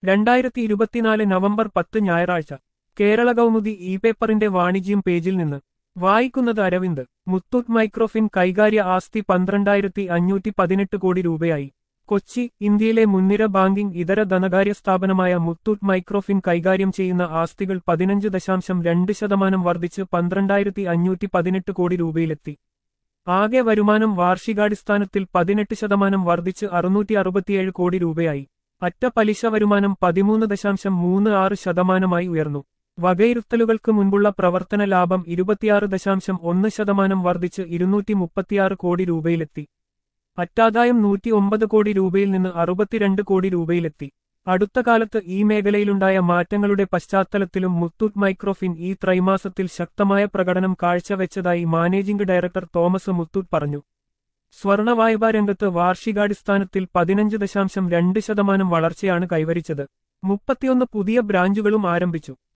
രണ്ടായിരത്തി ഇരുപത്തിനാല് നവംബർ പത്ത് ഞായറാഴ്ച കേരള കൗമുദി ഇ പേപ്പറിന്റെ വാണിജ്യം പേജിൽ നിന്ന് വായിക്കുന്നത് അരവിന്ദ് മുത്തൂറ്റ് മൈക്രോഫിൻ കൈകാര്യ ആസ്തി പന്ത്രണ്ടായിരത്തി അഞ്ഞൂറ്റി പതിനെട്ട് കോടി രൂപയായി കൊച്ചി ഇന്ത്യയിലെ മുൻനിര ബാങ്കിംഗ് ഇതര ധനകാര്യ സ്ഥാപനമായ മുത്തൂറ്റ് മൈക്രോഫിൻ കൈകാര്യം ചെയ്യുന്ന ആസ്തികൾ പതിനഞ്ച് ദശാംശം രണ്ട് ശതമാനം വർദ്ധിച്ച് പന്ത്രണ്ടായിരത്തി അഞ്ഞൂറ്റി പതിനെട്ട് കോടി രൂപയിലെത്തി ആകെ വരുമാനം വാർഷികാടിസ്ഥാനത്തിൽ പതിനെട്ട് ശതമാനം വർദ്ധിച്ച് അറുന്നൂറ്റി അറുപത്തിയേഴ് കോടി രൂപയായി അറ്റ പലിശ വരുമാനം പതിമൂന്ന് ദശാംശം മൂന്ന് ആറ് ശതമാനമായി ഉയർന്നു വകയിരുത്തലുകൾക്ക് മുൻപുള്ള പ്രവർത്തന ലാഭം ഇരുപത്തിയാറ് ദശാംശം ഒന്ന് ശതമാനം വർദ്ധിച്ച് ഇരുന്നൂറ്റി മുപ്പത്തിയാറ് കോടി രൂപയിലെത്തി അറ്റാദായം നൂറ്റി ഒമ്പത് കോടി രൂപയിൽ നിന്ന് അറുപത്തിരണ്ട് കോടി രൂപയിലെത്തി അടുത്ത കാലത്ത് ഈ മേഖലയിലുണ്ടായ മാറ്റങ്ങളുടെ പശ്ചാത്തലത്തിലും മുത്തൂറ്റ് മൈക്രോഫിൻ ഈ ത്രൈമാസത്തിൽ ശക്തമായ പ്രകടനം കാഴ്ചവെച്ചതായി മാനേജിംഗ് ഡയറക്ടർ തോമസ് മുത്തൂറ്റ് പറഞ്ഞു സ്വർണ വായ്പാ രംഗത്ത് വാർഷികാടിസ്ഥാനത്തിൽ പതിനഞ്ച് ദശാംശം രണ്ട് ശതമാനം വളർച്ചയാണ് കൈവരിച്ചത് മുപ്പത്തിയൊന്ന് പുതിയ ബ്രാഞ്ചുകളും ആരംഭിച്ചു